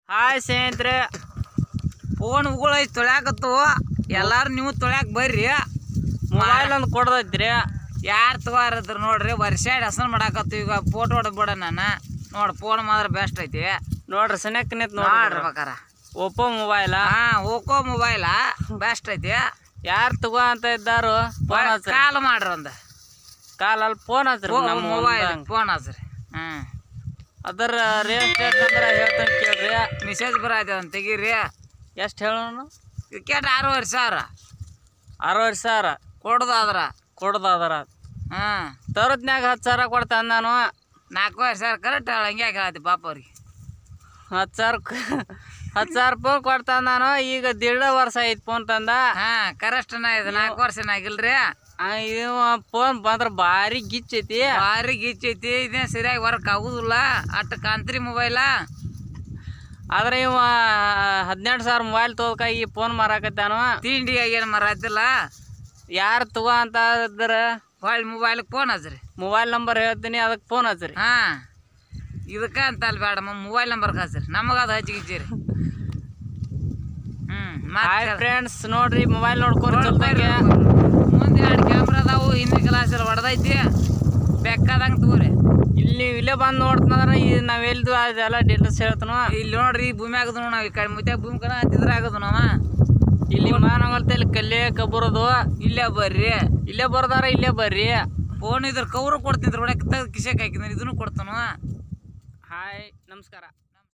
Hi ಸ್ನೇಹಿತರೆ ಫೋನ್ಗಳು ಐತಿ ತೊಳ್ಯಾಕತ್ತು ಎಲ್ಲಾರು ನೀವು ತೊಳ್ಯಾಕ ಬರ್ರಿ ಮೊಬೈಲ್ ಒಂದು ಕೊಡ್ದೈತ್ರಿ ಯಾರು ತಗೋರದ್ರ ನೋಡ್ರಿ ವರ್ಷಾಡ್ ಹೆಸರು ಮಾಡಾಕತ್ತು ಈಗ ಫೋಟೋ ಹೊಡೆದ್ ಬಿಡ ನಾನು ನೋಡ್ ಫೋನ್ ಮಾತ್ರ ಬೆಸ್ಟ್ ಐತಿ ನೋಡ್ರಿ ಸನ್ಯಾಕ ನಿಂತ್ ನೋಡ್ರಿ ನೋಡ್ರಿ ಬೇಕಾರ ಒಪ್ಪೋ ಮೊಬೈಲ ಹಾ ಓಕೋ ಮೊಬೈಲ ಬೆಸ್ಟ್ ಐತಿ ಯಾರು ತಗೋ ಅಂತ ಇದ್ದಾರು ಫೋನ್ ಹಚ್ರಿ ಕಾಲ್ ಮಾಡ್ರಿ ಒಂದು ಕಾಲಲ್ಲಿ ಫೋನ್ ಹಚ್ರಿ ನಮ್ಮ ಮೊಬೈಲ್ ಹೊಲ್ದಂಗ್. ಫೋನ್ ಹಚ್ರಿ ಹ್ಮ್ ಅದರ ರೇಟ್ ಎಷ್ಟು ಅಂದ್ರೆ ಹೇಳ್ತಾನೆ ಕೇಳ್ರಿ ಮೆಸೇಜ್ ಬರತ್ತೆ ಅಂತ ತೆಗೀರಿ ಎಷ್ಟು ಹೇಳೋಣ ಕ್ರಿಕೆಟ್ ಆರೂವರೆ ಸಾವಿರ ಅರವತ್ತು ಸಾವಿರ ಕೊಡೋದಾದ್ರ ಕೊಡ್ದದರ ಹ್ಮ್ ತರದ್ನ್ಯಾಗ ಹತ್ತು ಸಾವಿರ ಕೊಡ್ತಾನೆ ನಾನು ನಾಲ್ಕೂವರೆ ಸಾವಿರ ಕರೆಕ್ಟ್ ಹಂಗೆ ಹೇಳತ್ತಿ ಪಾಪ ಅವ್ರಿಗೆ ಹತ್ತು ಸಾವಿರ ಹತ್ತು ಸಾವಿರ ಫೋನ್ ಕೊಡ್ತಾನೆ ನಾನು ಈಗ ದಿಢ ವರ್ಷ ಐತಿ ಫೋನ್ ತಂದ ಹಾ ಕರೆಕ್ಟ್ನ ಇದು ನಾಲ್ಕು ವರ್ಷನಾಗಿಲ್ರಿ ಆ, ಇವ ಫೋನ್ ಬಂದ್ರೆ ಭಾರಿ ಗಿಚ್ಚೈತಿ ಭಾರಿ ಗಿಚ್ಚೈತಿ ಇದೇ ಸರಿಯಾಗಿ ವರ್ಕ್ ಆಗುದಿಲ್ಲ ಅಟ್ ಕಾಂತ್ರಿ ಮೊಬೈಲ ಆದ್ರೆ ಇವ ಹದಿನೆಂಟು ಸಾವಿರ ಮೊಬೈಲ್ ತೊಗೊಕಾಗಿ ಫೋನ್ ಮಾರಾಕತ್ತಾನ ತಿಂಡಿ ಏನು ಮರತ್ತಿಲ್ಲ ಯಾರು ತಗೋ ಅಂತ ಇದ್ರ ಹೊಳ್ಳಿ ಮೊಬೈಲ್ಗೆ ಫೋನ್ ಹಚ್ರಿ ಮೊಬೈಲ್ ನಂಬರ್ ಹೇಳ್ತೀನಿ ಅದಕ್ಕೆ ಫೋನ್ ಹಚ್ರಿ ಹಾ ಇದಕ್ಕೆ ಅಂತ ಅಲ್ಲಿ ಬೇಡ ಮೊಬೈಲ್ ನಂಬರ್ಗೆ ಹಚ್ರಿ ನಮಗೆ ಅದು ಹಚ್ಚಿಗಿಚ್ಚಿರಿ ಹ್ಞೂ ಹಾಯ್ ಫ್ರೆಂಡ್ಸ್ ನೋಡ್ರಿ ಮೊಬೈಲ್ ನೋಡ್ಕೊಂಡು ಚಲ್ದಂಗೆ ಮುಂದೆ ಎರಡು ಕ್ಯಾಮ್ರಾ ಅದಾವು ಹಿಂದಿನ ಕ್ಲಾಸಲ್ಲಿ ಹೊಡೆದೈತಿ ಬೇಕಾದಂಗೆ ತಗೋರಿ ಇಲ್ಲಿ ಇಲ್ಲೇ ಬಂದು ನೋಡ್ತಂದ್ರೆ ಈ ನಾವು ಎಲ್ದು ಅದೆಲ್ಲ ಡೀಟೇಲ್ಸ್ ಹೇಳ್ತಾನು ಇಲ್ಲಿ ನೋಡ್ರಿ ಈ ಭೂಮಿ ಆಗದು ನಾವು ಈ ಕಡೆ ಮುತ್ಯಾಗ ಭೂಮಿ ಕಣ ಹತ್ತಿದ್ರೆ ಆಗದು ನಾವ ಇಲ್ಲಿ ಮಾನವಲ್ತ ಇಲ್ಲಿ ಕಲ್ಲೇ ಕಬ್ಬರದು ಇಲ್ಲೇ ಬರ್ರಿ ಇಲ್ಲೇ ಬರ್ದಾರ ಇಲ್ಲೇ ಬರ್ರಿ ಫೋನ್ ಇದ್ರ ಕವರು ಕೊಡ್ತಿದ್ರು ಒಳಗೆ ತೆಗ್ದು ಕಿಶಕ್ಕೆ ಹಾಕಿದ್ರೆ ಇದನ್ನು ಕೊಡ್ತಾನು ಹಾಯ್ ನಮಸ್ಕಾರ